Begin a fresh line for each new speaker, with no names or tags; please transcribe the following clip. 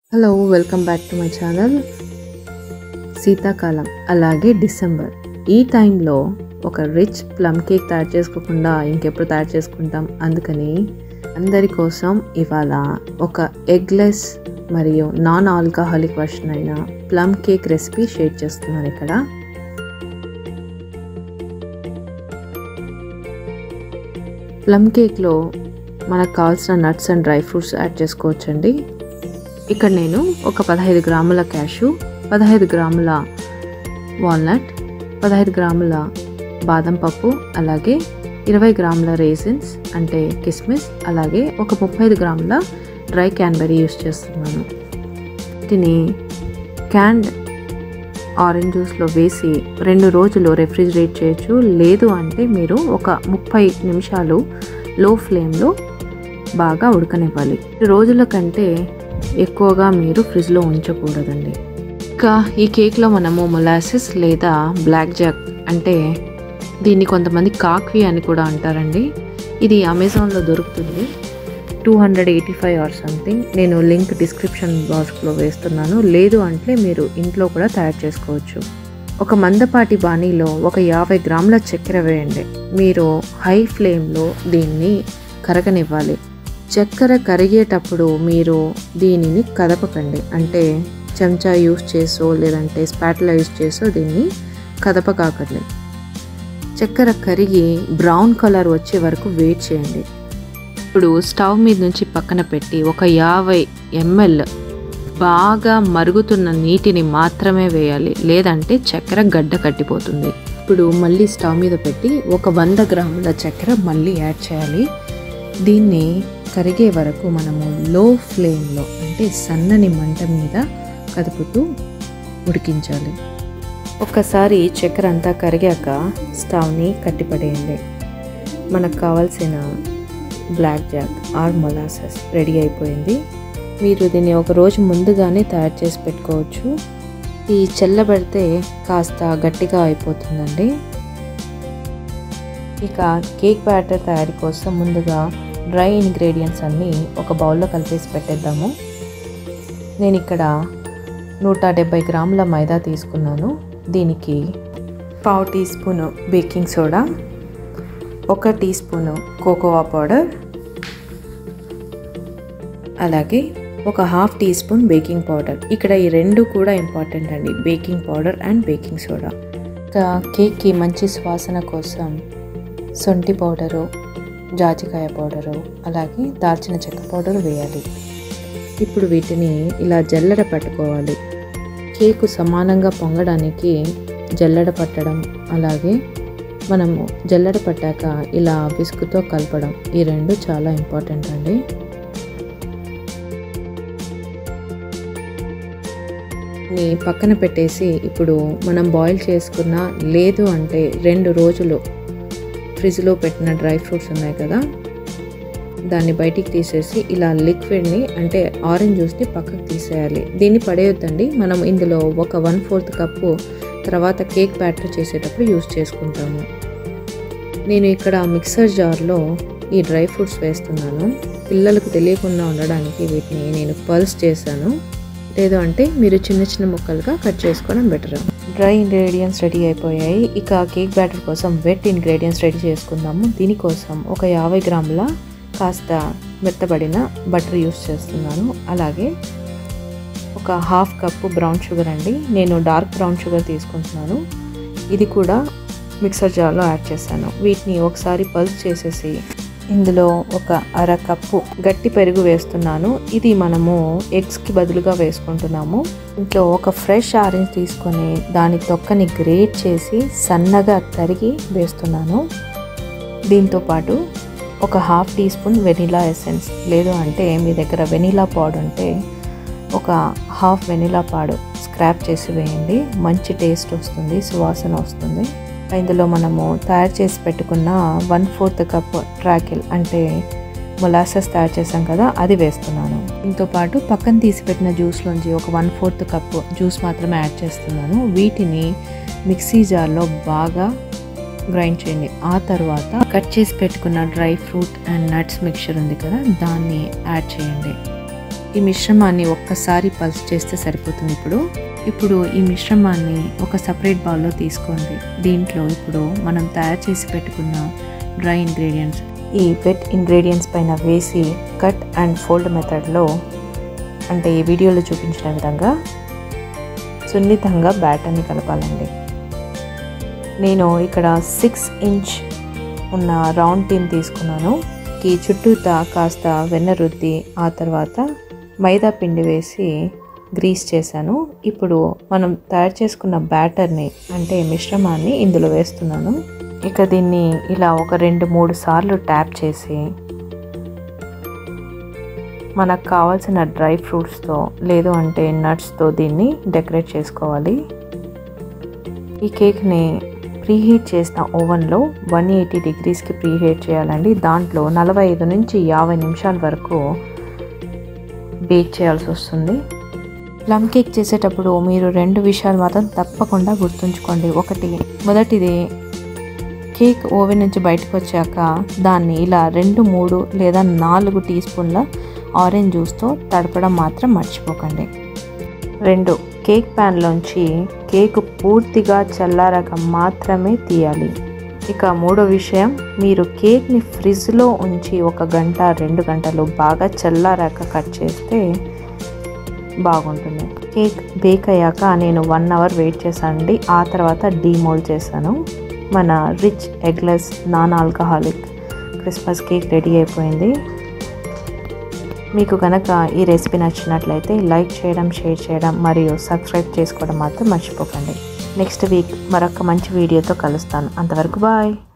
hello welcome back to my channel శీతాకాలం అలాగే December ఈ టైంలో ఒక రిచ్ ప్లమ్ కేక్ తయారు చేసుకోకుండా ఇంకెప్పుడు తయారు చేసుకుంటాం అందుకని అందరి కోసం ఇవాళ ఒక ఎగ్లెస్ మరియు నాన్ ఆల్కహాలిక్ వర్షన్ అయిన ప్లమ్ కేక్ రెసిపీ షేర్ చేస్తున్నాను ఇక్కడ ప్లమ్ కేక్లో మనకు కావాల్సిన nuts and dry fruits add చేసుకోవచ్చండి ఇక్కడ నేను ఒక పదహైదు గ్రాముల క్యాషు పదహైదు గ్రాముల వాల్నట్ పదహైదు గ్రాముల బాదం పప్పు అలాగే ఇరవై గ్రాముల రేసిన్స్ అంటే కిస్మిస్ అలాగే ఒక ముప్పై గ్రాముల డ్రై క్యాన్బెరీ యూస్ చేస్తున్నాను వీటిని క్యాండ్ ఆరెంజ్ జ్యూస్లో వేసి రెండు రోజులు రెఫ్రిజిరేట్ చేయొచ్చు లేదు అంటే మీరు ఒక ముప్పై నిమిషాలు లో ఫ్లేమ్లో బాగా ఉడకనివ్వాలి రోజుల కంటే ఎక్కువగా మీరు ఫ్రిడ్జ్లో ఉంచకూడదండి ఇంకా ఈ కేక్లో మనము మొలాసిస్ లేదా బ్లాక్ జాక్ అంటే దీన్ని కొంతమంది కాక్వి అని కూడా అంటారండి ఇది అమెజాన్లో దొరుకుతుంది two hundred eighty five or something నేను లింక్ డిస్క్రిప్షన్ బాక్స్లో వేస్తున్నాను లేదు అంటే మీరు ఇంట్లో కూడా తయారు చేసుకోవచ్చు ఒక మందపాటి బాణీలో ఒక యాభై గ్రాముల చక్కెర వేయండి మీరు హై ఫ్లేమ్లో దీన్ని కరగనివ్వాలి చక్కెర కరిగేటప్పుడు మీరు దీనిని కదపకండి అంటే చెంచా యూస్ చేసో లేదంటే స్పాట్లా యూస్ చేసో దీన్ని కదపకాకండి చక్కెర కరిగి బ్రౌన్ కలర్ వచ్చే వరకు వెయిట్ చేయండి ఇప్పుడు స్టవ్ మీద నుంచి పక్కన పెట్టి ఒక యాభై ఎంఎల్ బాగా మరుగుతున్న నీటిని మాత్రమే వేయాలి లేదంటే చక్కెర గడ్డ కట్టిపోతుంది ఇప్పుడు మళ్ళీ స్టవ్ మీద పెట్టి ఒక వంద గ్రాముల చక్కెర మళ్ళీ యాడ్ చేయాలి దీన్ని కరిగే వరకు మనము లో ఫ్లేమ్లో అంటే సన్నని మంట మీద కదుపుతూ ఉడికించాలి ఒక్కసారి చక్కెర అంతా కరిగాక స్టవ్ని కట్టిపడేయండి మనకు కావాల్సిన black jack or molasses ready అయిపోయింది మీరు దీన్ని ఒక రోజు ముందుగానే తయారు చేసి పెట్టుకోవచ్చు ఈ చల్లబడితే కాస్త గట్టిగా అయిపోతుందండి ఇక కేక్ బ్యాటర్ తయారీ కోసం ముందుగా డ్రై ఇంగ్రీడియంట్స్ అన్నీ ఒక బౌల్లో కలిపేసి పెట్టేద్దాము నేను ఇక్కడ నూట డెబ్బై గ్రాముల మైదా తీసుకున్నాను దీనికి పావు టీ స్పూను బేకింగ్ సోడా ఒక టీ స్పూను కోకోవా పౌడర్ అలాగే ఒక half teaspoon baking powder ఇక్కడ ఈ రెండు కూడా ఇంపార్టెంట్ అండి baking powder and baking soda ఇంకా కేక్కి మంచి సువాసన కోసం సొంటి పౌడరు జాజికాయ పౌడరు అలాగే దాల్చిన చెక్క పౌడర్ వేయాలి ఇప్పుడు వీటిని ఇలా జల్లెడ పట్టుకోవాలి కేకు సమానంగా పొంగడానికి జల్లెడ పట్టడం అలాగే మనము జల్లెడ పట్టాక ఇలా విసుకుతో కలపడం ఈ రెండు చాలా ఇంపార్టెంట్ అండి ని పక్కన పెట్టేసి ఇప్పుడు మనం బాయిల్ చేసుకున్న లేదు అంటే రెండు రోజులు ఫ్రిడ్జ్లో పెట్టిన డ్రై ఫ్రూట్స్ ఉన్నాయి కదా దాన్ని బయటికి తీసేసి ఇలా లిక్విడ్ని అంటే ఆరెంజ్ జ్యూస్ని పక్కకు తీసేయాలి దీన్ని పడేయొద్దండి మనం ఇందులో ఒక వన్ ఫోర్త్ కప్పు తర్వాత కేక్ బ్యాటర్ చేసేటప్పుడు యూస్ చేసుకుంటాము నేను ఇక్కడ మిక్సర్ జార్లో ఈ డ్రై ఫ్రూట్స్ వేస్తున్నాను పిల్లలకు తెలియకుండా ఉండడానికి వీటిని నేను పల్స్ చేశాను లేదు అంటే మీరు చిన్న చిన్న ముక్కలుగా కట్ చేసుకోవడం బెటర్ డ్రై ఇంగ్రీడియంట్స్ రెడీ అయిపోయాయి ఇక కేక్ బ్యాటర్ కోసం వెట్ ఇంగ్రీడియంట్స్ రెడీ చేసుకుందాము దీనికోసం ఒక యాభై గ్రాముల కాస్త మెత్తబడిన బటర్ యూస్ చేస్తున్నాను అలాగే ఒక హాఫ్ కప్పు బ్రౌన్ షుగర్ అండి నేను డార్క్ బ్రౌన్ షుగర్ తీసుకుంటున్నాను ఇది కూడా మిక్సర్ జార్లో యాడ్ చేశాను వీటిని ఒకసారి పల్స్ చేసేసి ఇందులో ఒక అర కప్పు గట్టి పెరుగు వేస్తున్నాను ఇది మనము ఎగ్స్కి బదులుగా వేసుకుంటున్నాము ఇంట్లో ఒక ఫ్రెష్ ఆరెంజ్ తీసుకొని దాని తొక్కని గ్రేట్ చేసి సన్నగా తరిగి వేస్తున్నాను దీంతో పాటు ఒక half teaspoon vanilla essence లేదు అంటే మీ దగ్గర వెనిలా పౌడర్ ఉంటే ఒక హాఫ్ వెనిలా పాడు స్క్రాప్ చేసి వేయండి మంచి టేస్ట్ వస్తుంది సువాసన వస్తుంది ఇందులో మనము తయారు చేసి పెట్టుకున్న వన్ ఫోర్త్ కప్ ట్రాకిల్ అంటే మొలాసెస్ తయారు చేసాం కదా అది వేస్తున్నాను దీంతో పాటు పక్కన తీసి పెట్టిన జ్యూస్లోంచి ఒక వన్ ఫోర్త్ కప్ జ్యూస్ మాత్రమే యాడ్ చేస్తున్నాను వీటిని మిక్సీ జార్లో బాగా గ్రైండ్ చేయండి ఆ తర్వాత కట్ చేసి పెట్టుకున్న dry fruit and nuts mixture ఉంది కదా దాన్ని యాడ్ చేయండి ఈ మిశ్రమాన్ని ఒక్కసారి పల్స్ చేస్తే సరిపోతుంది ఇప్పుడు ఇప్పుడు ఈ మిశ్రమాన్ని ఒక సపరేట్ బౌల్లో తీసుకోండి దీంట్లో ఇప్పుడు మనం తయారు చేసి పెట్టుకున్న డ్రై ఇంగ్రీడియంట్స్ ఈ వెట్ ఇంగ్రీడియంట్స్ పైన వేసి కట్ అండ్ ఫోల్డ్ మెథడ్లో అంటే ఈ వీడియోలో చూపించిన విధంగా సున్నితంగా బ్యాటర్ని కలపాలండి నేను ఇక్కడ సిక్స్ ఇంచ్ ఉన్న రౌండ్ టీమ్ తీసుకున్నాను ఈ చుట్టూతా కాస్త వెన్న రుద్ది ఆ తర్వాత మైదా పిండి వేసి గ్రీస్ చేశాను ఇప్పుడు మనం తయారు చేసుకున్న బ్యాటర్ని అంటే మిశ్రమాన్ని ఇందులో వేస్తున్నాను ఇక దీన్ని ఇలా ఒక రెండు మూడు సార్లు ట్యాప్ చేసి మనకు కావాల్సిన డ్రై ఫ్రూట్స్తో లేదు అంటే నట్స్తో దీన్ని డెకరేట్ చేసుకోవాలి ఈ కేక్ని ప్రీహీట్ చేసిన ఓవెన్లో వన్ ఎయిటీ డిగ్రీస్కి ప్రీహీట్ చేయాలండి దాంట్లో నలభై ఐదు నుంచి యాభై నిమిషాల వరకు బేక్ చేయాల్సి వస్తుంది ప్లమ్ కేక్ చేసేటప్పుడు మీరు రెండు విషయాలు మాత్రం తప్పకుండా గుర్తుంచుకోండి ఒకటి మొదటిది కేక్ ఓవెన్ నుంచి బయటకు వచ్చాక దాన్ని ఇలా రెండు మూడు లేదా నాలుగు టీ స్పూన్ల ఆరెంజ్ జ్యూస్తో తడపడం మాత్రం మర్చిపోకండి రెండు కేక్ ప్యాన్లోంచి కేక్ పూర్తిగా చల్లారాక మాత్రమే తీయాలి ఇక మూడో విషయం మీరు కేక్ని ఫ్రిడ్జ్లో ఉంచి ఒక గంట రెండు గంటలు బాగా చల్లారాక కట్ చేస్తే బాగుంటుంది కేక్ బేక్ అయ్యాక నేను వన్ అవర్ వెయిట్ చేశానండి ఆ తర్వాత డీమోల్డ్ చేశాను మన rich eggless non alcoholic Christmas cake ready అయిపోయింది మీకు కనుక ఈ రెసిపీ నచ్చినట్లయితే లైక్ చేయడం షేర్ చేయడం మరియు సబ్స్క్రైబ్ చేసుకోవడం మాత్రం మర్చిపోకండి నెక్స్ట్ వీక్ మరొక మంచి వీడియోతో కలుస్తాను అంతవరకు బాయ్